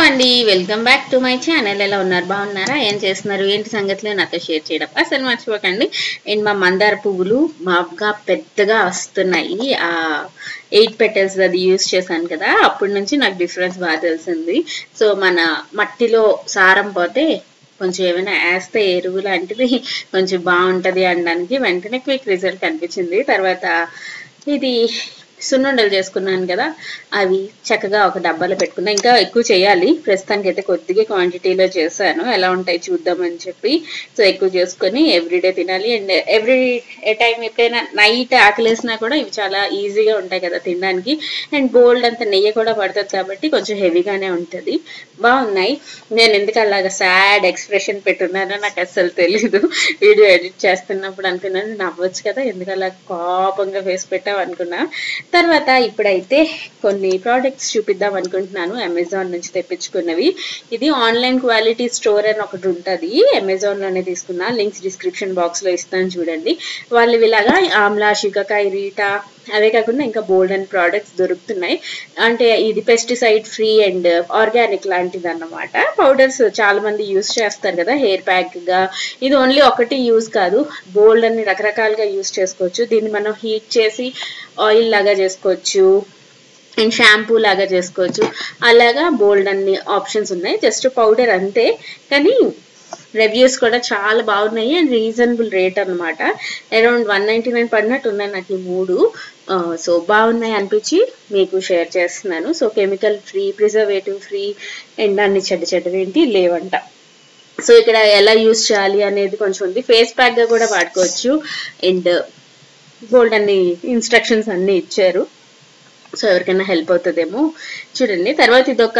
అండి welcome back to my channel ఎలా ఉన్నారు బాగున్నారా ఏం చేస్తున్నారు ఏంటి సంగతులు నాతో షేర్ చేయడం అసలు మర్చిపోకండి అండ్ మా మందార పువ్వులు మాగా పెద్దగా వస్తున్నాయి ఆ ఎయిట్ పెటల్స్ అది యూస్ చేశాను కదా అప్పటి నుంచి నాకు డిఫరెన్స్ బాగా తెలిసింది సో మన మట్టిలో సారం పోతే కొంచెం ఏమైనా వేస్తే ఎరువు లాంటిది కొంచెం బాగుంటది అనడానికి వెంటనే క్విక్ రిజల్ట్ కనిపించింది తర్వాత ఇది సున్నుండలు చేసుకున్నాను కదా అవి చక్కగా ఒక డబ్బాలో పెట్టుకున్నా ఇంకా ఎక్కువ చేయాలి ప్రస్తుతానికి అయితే కొద్దిగా క్వాంటిటీలో చేశాను ఎలా ఉంటాయి చూద్దామని చెప్పి సో ఎక్కువ చేసుకొని ఎవ్రీడే తినాలి అండ్ ఎవ్రీ టైం ఎప్పుడైనా నైట్ ఆకలేసినా కూడా ఇవి చాలా ఈజీగా ఉంటాయి కదా తినడానికి అండ్ బోల్డ్ అంత నెయ్యి కూడా పడుతుంది కాబట్టి కొంచెం హెవీగానే ఉంటుంది బాగున్నాయి నేను ఎందుకు అలాగా సాడ్ ఎక్స్ప్రెషన్ పెట్టున్నానో నాకు అస్సలు తెలీదు వీడియో ఎడిట్ చేస్తున్నప్పుడు అనుకున్నాను నవ్వచ్చు కదా ఎందుకు అలా కోపంగా ఫేస్ పెట్టావు అనుకున్నా తర్వాత ఇప్పుడైతే కొన్ని ప్రోడక్ట్స్ చూపిద్దాం అనుకుంటున్నాను అమెజాన్ నుంచి తెప్పించుకున్నవి ఇది ఆన్లైన్ క్వాలిటీ స్టోర్ అని ఒకటి ఉంటుంది అమెజాన్ లోనే తీసుకున్నా లింక్స్ డిస్క్రిప్షన్ బాక్స్ లో ఇస్తాను చూడండి వాళ్ళు ఇలాగా ఆమ్లా శికకాయ రీటా అవే కాకుండా ఇంకా బోల్డ్ అండ్ ప్రోడక్ట్స్ దొరుకుతున్నాయి అంటే ఇది పెస్టిసైడ్ ఫ్రీ అండ్ ఆర్గానిక్ లాంటిది అన్నమాట పౌడర్స్ చాలా మంది యూస్ చేస్తారు కదా హెయిర్ ప్యాక్ గా ఇది ఓన్లీ ఒకటి యూజ్ కాదు బోల్డ్ అన్ని రకరకాలుగా యూస్ చేసుకోవచ్చు దీన్ని మనం హీట్ చేసి ఆయిల్ లాగా చేసుకోవచ్చు అండ్ షాంపూ లాగా చేసుకోవచ్చు అలాగా బోల్డ్ అన్ని ఆప్షన్స్ ఉన్నాయి జస్ట్ పౌడర్ అంతే కానీ రివ్యూస్ కూడా చాలా బాగున్నాయి అండ్ రీజనబుల్ రేట్ అనమాట అరౌండ్ వన్ నైంటీ నైన్ పడినట్టు ఉన్నాయి నాకు ఈ మూడు సో బాగున్నాయి అనిపించి మీకు షేర్ చేస్తున్నాను so chemical free preservative free and అన్ని చెడ్డ చెడ్డవి ఏంటి లేవంట సో ఇక్కడ ఎలా యూస్ చేయాలి అనేది కొంచెం ఉంది ఫేస్ ప్యాక్ గా కూడా వాడుకోవచ్చు అండ్ గోల్డ్ అన్ని ఇన్స్ట్రక్షన్స్ అన్ని ఇచ్చారు సో ఎవరికైనా హెల్ప్ అవుతుందేమో చూడండి తర్వాత ఇదొక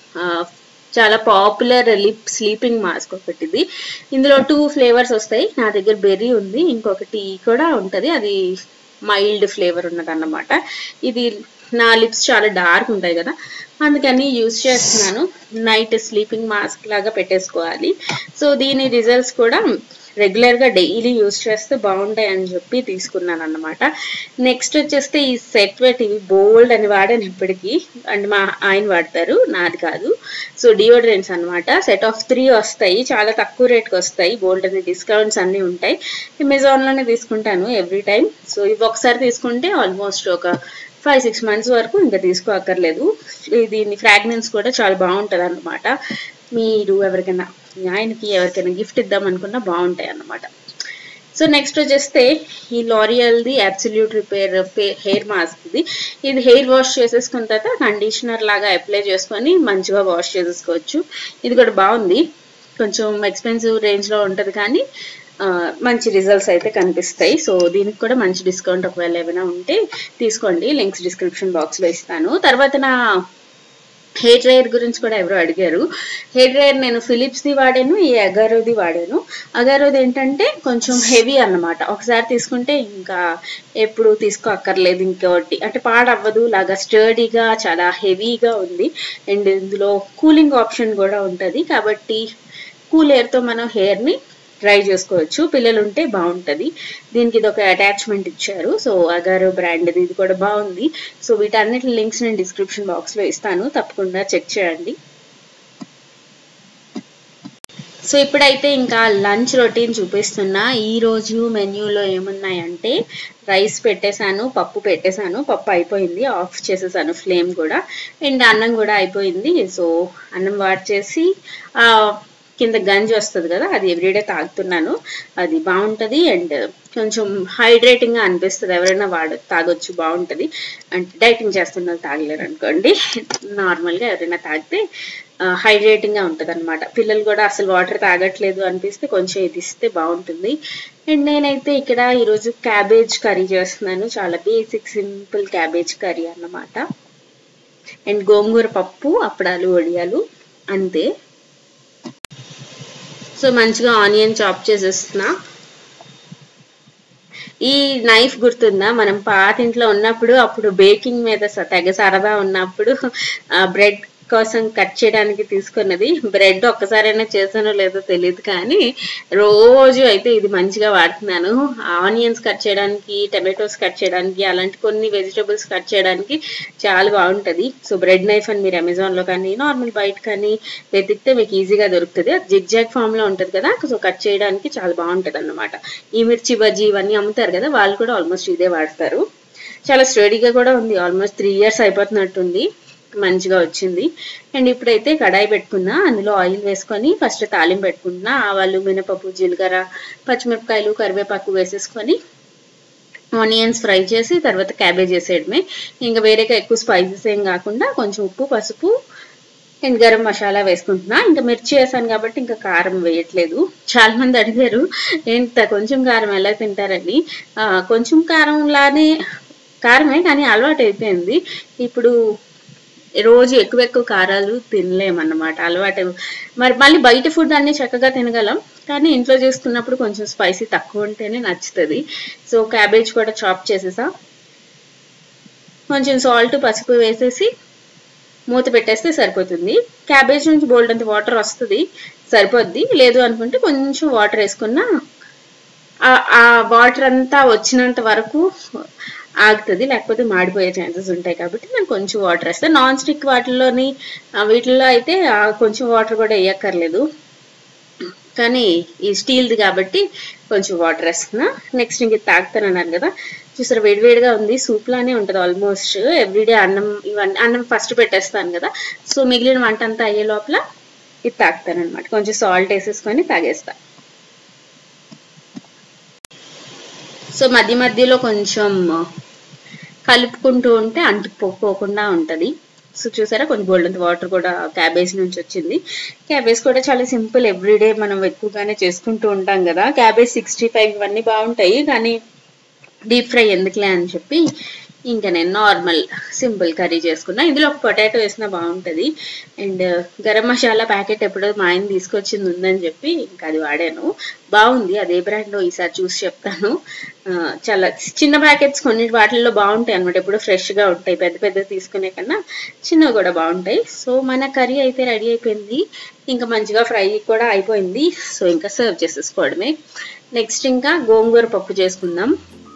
చాలా పాపులర్ లిప్ స్లీపింగ్ మాస్క్ ఒకటి ఇది ఇందులో టూ ఫ్లేవర్స్ వస్తాయి నా దగ్గర బెర్రీ ఉంది ఇంకొకటి కూడా ఉంటుంది అది మైల్డ్ ఫ్లేవర్ ఉన్నది అన్నమాట ఇది నా లిప్స్ చాలా డార్క్ ఉంటాయి కదా అందుకని యూజ్ చేస్తున్నాను నైట్ స్లీపింగ్ మాస్క్ లాగా పెట్టేసుకోవాలి సో దీని రిజల్ట్స్ కూడా రెగ్యులర్గా డైలీ యూజ్ చేస్తే బాగుంటాయి అని చెప్పి తీసుకున్నాను అనమాట నెక్స్ట్ వచ్చేస్తే ఈ సెట్ వెట్ ఇవి బోల్డ్ అని వాడాను ఇప్పటికీ అండ్ మా ఆయన వాడతారు నాది కాదు సో డియోడ్రెంట్స్ అనమాట సెట్ ఆఫ్ త్రీ వస్తాయి చాలా తక్కువ రేట్కి వస్తాయి బోల్డ్ అని డిస్కౌంట్స్ అన్నీ ఉంటాయి అమెజాన్లోనే తీసుకుంటాను ఎవ్రీ టైం సో ఇవి ఒకసారి తీసుకుంటే ఆల్మోస్ట్ ఒక ఫైవ్ సిక్స్ మంత్స్ వరకు ఇంకా తీసుకోక్కర్లేదు దీని ఫ్రాగ్రెన్స్ కూడా చాలా బాగుంటుంది అనమాట మీరు ఎవరికైనా ఆయనకి ఎవరికైనా గిఫ్ట్ ఇద్దాం అనుకున్నా బాగుంటాయి అన్నమాట సో నెక్స్ట్ వచ్చేస్తే ఈ లారియల్ది అబ్సల్యూట్ రిపేర్ హెయిర్ మాస్క్ ఇది ఇది హెయిర్ వాష్ చేసేసుకున్న తర్వాత కండిషనర్ లాగా అప్లై చేసుకొని మంచిగా వాష్ చేసేసుకోవచ్చు ఇది కూడా బాగుంది కొంచెం ఎక్స్పెన్సివ్ రేంజ్లో ఉంటుంది కానీ మంచి రిజల్ట్స్ అయితే కనిపిస్తాయి సో దీనికి కూడా మంచి డిస్కౌంట్ ఒకవేళ ఏమైనా ఉంటే తీసుకోండి లింక్స్ డిస్క్రిప్షన్ బాక్స్లో ఇస్తాను తర్వాత నా హెయిర్ డ్రైయర్ గురించి కూడా ఎవరో అడిగారు హెయిర్ డ్రైయర్ నేను ఫిలిప్స్ది వాడాను ఈ అగారోది వాడాను అగారోది ఏంటంటే కొంచెం హెవీ అన్నమాట ఒకసారి తీసుకుంటే ఇంకా ఎప్పుడు తీసుకో అక్కర్లేదు ఇంకోటి అంటే పాడవ్వదు లాగా స్టర్డీగా చాలా హెవీగా ఉంది అండ్ ఇందులో కూలింగ్ ఆప్షన్ కూడా ఉంటుంది కాబట్టి కూల్ ఎయిర్తో మనం హెయిర్ని ట్రై చేసుకోవచ్చు పిల్లలు ఉంటే బాగుంటుంది దీనికి ఇది ఒక అటాచ్మెంట్ ఇచ్చారు సో అగారో బ్రాండ్ ఇది కూడా బాగుంది సో వీటన్నిటి లింక్స్ నేను డిస్క్రిప్షన్ బాక్స్లో ఇస్తాను తప్పకుండా చెక్ చేయండి సో ఇప్పుడైతే ఇంకా లంచ్ రొటీన్ చూపిస్తున్నా ఈ రోజు మెన్యూలో ఏమున్నాయంటే రైస్ పెట్టేశాను పప్పు పెట్టేశాను పప్పు అయిపోయింది ఆఫ్ చేసేసాను ఫ్లేమ్ కూడా అండ్ అన్నం కూడా అయిపోయింది సో అన్నం వాడ్ చేసి కింద గంజి వస్తుంది కదా అది ఎవ్రీడే తాగుతున్నాను అది బాగుంటుంది అండ్ కొంచెం హైడ్రేటింగ్గా అనిపిస్తుంది ఎవరైనా వాడ తాగొచ్చు బాగుంటుంది అంటే డైటింగ్ చేస్తున్న తాగలేరు అనుకోండి నార్మల్గా ఎవరైనా తాగితే హైడ్రేటింగ్గా ఉంటుంది అనమాట పిల్లలు కూడా అసలు వాటర్ తాగట్లేదు అనిపిస్తే కొంచెం ఇది ఇస్తే బాగుంటుంది అండ్ నేనైతే ఇక్కడ ఈరోజు క్యాబేజ్ కర్రీ చేస్తున్నాను చాలా బేసిక్ సింపుల్ క్యాబేజ్ కర్రీ అన్నమాట అండ్ గోంగూర పప్పు అప్పడాలు వడియాలు అంతే సో మంచిగా ఆనియన్ చాప్ చేసేస్తున్నా ఈ నైఫ్ గుర్తుందా మనం పాతింట్లో ఉన్నప్పుడు అప్పుడు బేకింగ్ మీద తెగ సరదా ఉన్నప్పుడు బ్రెడ్ కోసం కట్ చేయడానికి తీసుకున్నది బ్రెడ్ ఒక్కసారైనా చేశానో లేదో తెలియదు కానీ రోజు అయితే ఇది మంచిగా వాడుతున్నాను ఆనియన్స్ కట్ చేయడానికి టమాటోస్ కట్ చేయడానికి అలాంటి కొన్ని వెజిటబుల్స్ కట్ చేయడానికి చాలా బాగుంటది సో బ్రెడ్ నైఫ్ అని మీరు అమెజాన్ లో కానీ నార్మల్ బయట కానీ వెతికితే మీకు ఈజీగా దొరుకుతుంది అది జిగ్ జాగ్ ఫామ్ లో ఉంటది కదా సో కట్ చేయడానికి చాలా బాగుంటది అన్నమాట ఈ మిర్చి బజ్జీ ఇవన్నీ అమ్ముతారు కదా వాళ్ళు కూడా ఆల్మోస్ట్ ఇదే వాడతారు చాలా స్టడీగా కూడా ఉంది ఆల్మోస్ట్ త్రీ ఇయర్స్ అయిపోతున్నట్టుంది మంచిగా వచ్చింది అండ్ ఇప్పుడైతే కడాయి పెట్టుకున్నా అందులో ఆయిల్ వేసుకొని ఫస్ట్ తాలింపు పెట్టుకుంటున్నా ఆవాలు మినపప్పు జీలకర్ర పచ్చిమిరపకాయలు కరివేపాకు వేసేసుకొని ఆనియన్స్ ఫ్రై చేసి తర్వాత క్యాబేజ్ వేసేయడమే ఇంకా వేరేగా ఎక్కువ స్పైసెస్ ఏం కాకుండా కొంచెం ఉప్పు పసుపు అండ్ గరం మసాలా వేసుకుంటున్నా ఇంకా మిర్చి వేసాను కాబట్టి ఇంకా కారం వేయట్లేదు చాలా మంది అడిగారు ఏంట కొంచెం కారం ఎలా తింటారని ఆ, కొంచెం కారంలానే కారమే కానీ అలవాటు అయిపోయింది ఇప్పుడు రోజు ఎక్కువ ఎక్కువ కారాలు తినలేమన్నమాట అలవాటు మరి మళ్ళీ బయట ఫుడ్ అన్ని చక్కగా తినగలం కానీ ఇంట్లో చేసుకున్నప్పుడు కొంచెం స్పైసీ తక్కువ ఉంటేనే నచ్చుతుంది సో క్యాబేజ్ కూడా చాప్ చేసేసా కొంచెం సాల్ట్ పసుపు వేసేసి మూత పెట్టేస్తే సరిపోతుంది క్యాబేజ్ నుంచి బోల్డ్ అంత వాటర్ వస్తుంది సరిపోద్ది లేదు అనుకుంటే కొంచెం వాటర్ వేసుకున్నా ఆ- ఆ వాటర్ అంతా వచ్చినంత వరకు ఆగుతుంది లేకపోతే మాడిపోయే ఛాన్సెస్ ఉంటాయి కాబట్టి నేను కొంచెం వాటర్ వేస్తాను నాన్ స్టిక్ వాటిల్లోని ఆ, వీటిల్లో అయితే ఆ కొంచెం వాటర్ కూడా వేయక్కర్లేదు కానీ ఈ స్టీల్ది కాబట్టి కొంచెం వాటర్ వేస్తున్నా నెక్స్ట్ ఇంక ఇది తాగుతానన్నారు కదా చూసారా వేడివేడిగా ఉంది సూప్ లానే ఉంటుంది ఆల్మోస్ట్ ఎవ్రీడే అన్నం ఇవన్నీ అన్నం ఫస్ట్ పెట్టేస్తాను కదా సో మిగిలిన వంట అంతా అయ్యే లోపల ఇది తాగుతాను అనమాట కొంచెం సాల్ట్ వేసేసుకొని తాగేస్తా సో మధ్య మధ్యలో కొంచెం కలుపుకుంటూ ఉంటే అంటుకుపోకుండా ఉంటది సో చూసారా కొంచెం గోల్డెన్ వాటర్ కూడా క్యాబేజ్ నుంచి వచ్చింది క్యాబేజ్ కూడా చాలా సింపుల్ ఎవ్రీడే మనం ఎక్కువగానే చేసుకుంటూ ఉంటాం కదా క్యాబేజ్ సిక్స్టీ ఫైవ్ ఇవన్నీ బాగుంటాయి కానీ డీప్ ఫ్రై ఎందుకులే అని చెప్పి ఇంకా నేను నార్మల్ సింపుల్ కర్రీ చేసుకున్నా ఇందులో ఒక పొటాటో వేసినా బాగుంటుంది అండ్ గరం మసాలా ప్యాకెట్ ఎప్పుడో మా ఆయన తీసుకొచ్చింది ఉందని చెప్పి ఇంకా అది వాడాను బాగుంది అదే బ్రాండ్ ఈసారి చూసి చెప్తాను ఆ, చాలా చిన్న ప్యాకెట్స్ కొన్ని వాటిల్లో బాగుంటాయి అనమాట ఎప్పుడు ఫ్రెష్గా ఉంటాయి పెద్ద పెద్ద తీసుకునే కన్నా చిన్నవి కూడా బాగుంటాయి సో మన కర్రీ అయితే రెడీ అయిపోయింది ఇంకా మంచిగా ఫ్రై కూడా అయిపోయింది సో ఇంకా సర్వ్ చేసేసుకోవడమే నెక్స్ట్ ఇంకా గోంగూర పప్పు చేసుకుందాం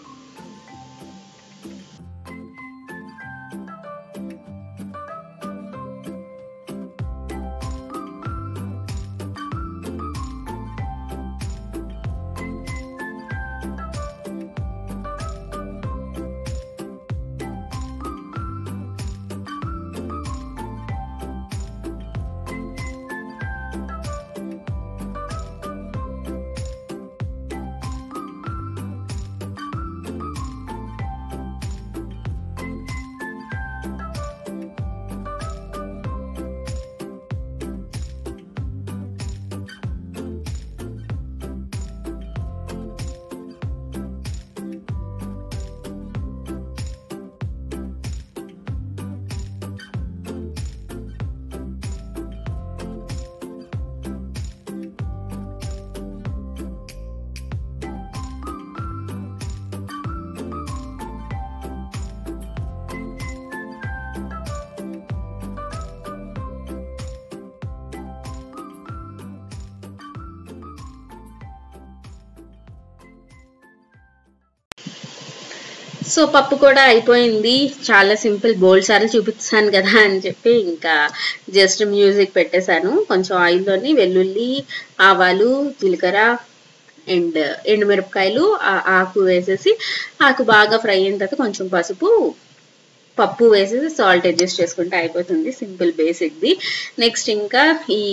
సో పప్పు కూడా అయిపోయింది చాలా సింపుల్ బోల్డ్ సార్లు చూపిస్తాను కదా అని చెప్పి ఇంకా జస్ట్ మ్యూజిక్ పెట్టేశాను కొంచెం ఆయిల్లోని వెల్లుల్లి ఆవాలు జీలకర్ర అండ్ ఎండుమిరపకాయలు ఆ- ఆకు వేసేసి ఆకు బాగా ఫ్రై అయిన తర్వాత కొంచెం పసుపు పప్పు వేసేసి సాల్ట్ అడ్జస్ట్ చేసుకుంటే అయిపోతుంది సింపుల్ బేసిక్ది నెక్స్ట్ ఇంకా ఈ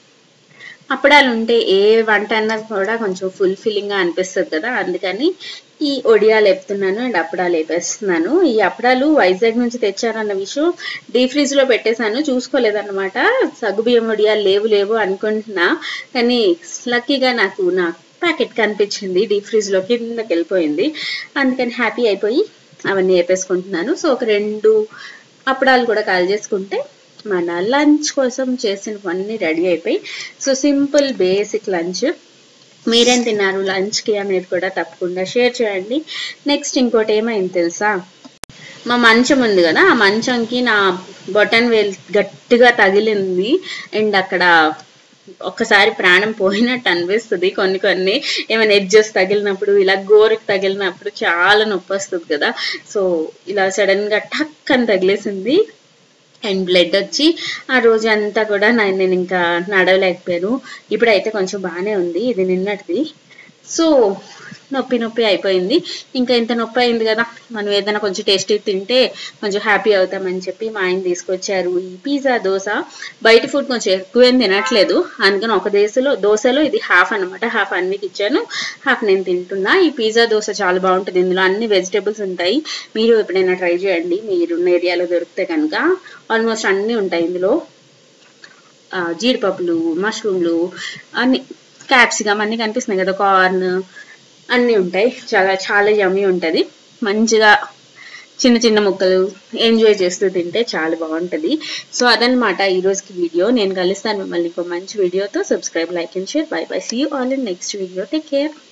అప్పడాలు ఉంటే ఏ వంట అన్నా కూడా కొంచెం ఫుల్ ఫిల్లింగ్ గా అనిపిస్తుంది కదా అందుకని ఈ ఒడియాలు వేపుతున్నాను అండ్ అప్పడాలు వేపేస్తున్నాను ఈ అప్పడాలు వైజాగ్ నుంచి తెచ్చారన్న విషయం డీ ఫ్రిజ్ లో పెట్టేశాను చూసుకోలేదన్నమాట సగ్గుబియ్యం ఒడియాలు లేవు లేవు అనుకుంటున్నా కానీ లక్కీగా నాకు నా ప్యాకెట్ కనిపించింది డీ ఫ్రిజ్ లో కిందకి వెళ్ళిపోయింది అందుకని హ్యాపీ అయిపోయి అవన్నీ వేపేసుకుంటున్నాను సో ఒక రెండు అప్పడాలు కూడా కాల్ చేసుకుంటే మన లంచ్ కోసం చేసినవన్నీ రెడీ అయిపోయి సో సింపుల్ బేసిక్ లంచ్ మీరేం తిన్నారు లంచ్ కి అనేది కూడా తప్పకుండా షేర్ చేయండి నెక్స్ట్ ఇంకోటి ఏమైంది తెలుసా మా మంచం ఉంది కదా ఆ మంచంకి నా బొటన్ వేల్ గట్టిగా తగిలింది అండ్ అక్కడ ఒక్కసారి ప్రాణం పోయినట్టు అనిపిస్తుంది కొన్ని కొన్ని ఏమైనా ఎడ్జెస్ తగిలినప్పుడు ఇలా గోరుకి తగిలినప్పుడు చాలా నొప్పి వస్తుంది కదా సో ఇలా సడన్ గా టక్ అని తగిలేసింది అండ్ బ్లడ్ వచ్చి ఆ రోజు అంతా కూడా నా- నేను ఇంకా నడవలేకపోయాను ఇప్పుడైతే కొంచెం బాగానే ఉంది ఇది నిన్నటిది సో నొప్పి నొప్పి అయిపోయింది ఇంకా ఇంత నొప్పి అయింది కదా మనం ఏదైనా కొంచెం టేస్టీ తింటే కొంచెం హ్యాపీ అవుతామని చెప్పి మా ఆయన తీసుకొచ్చారు ఈ పిజ్జా దోశ బయట ఫుడ్ కొంచెం ఎక్కువేం తినట్లేదు అందుకని ఒక దోశలో దోశలో ఇది హాఫ్ అన్నమాట హాఫ్ అన్నికి ఇచ్చాను హాఫ్ నేను తింటున్నా ఈ పిజ్జా దోశ చాలా బాగుంటుంది ఇందులో అన్ని వెజిటేబుల్స్ ఉంటాయి మీరు ఎప్పుడైనా ట్రై చేయండి మీరున్న ఏరియాలో దొరికితే కనుక ఆల్మోస్ట్ అన్నీ ఉంటాయి ఇందులో ఆ, జీడిపప్పులు మష్రూమ్లు అన్ని క్యాప్సికమ్ అన్ని కనిపిస్తున్నాయి కదా కార్న్ అన్నీ ఉంటాయి చాలా చాలా యమ్మీ ఉంటుంది మంచిగా చిన్న చిన్న ముక్కలు ఎంజాయ్ చేస్తూ తింటే చాలా బాగుంటుంది సో అదనమాట ఈ రోజుకి వీడియో నేను కలుస్తాను మిమ్మల్ని ఇంకో మంచి వీడియోతో subscribe like and share bye bye see you all in next video take care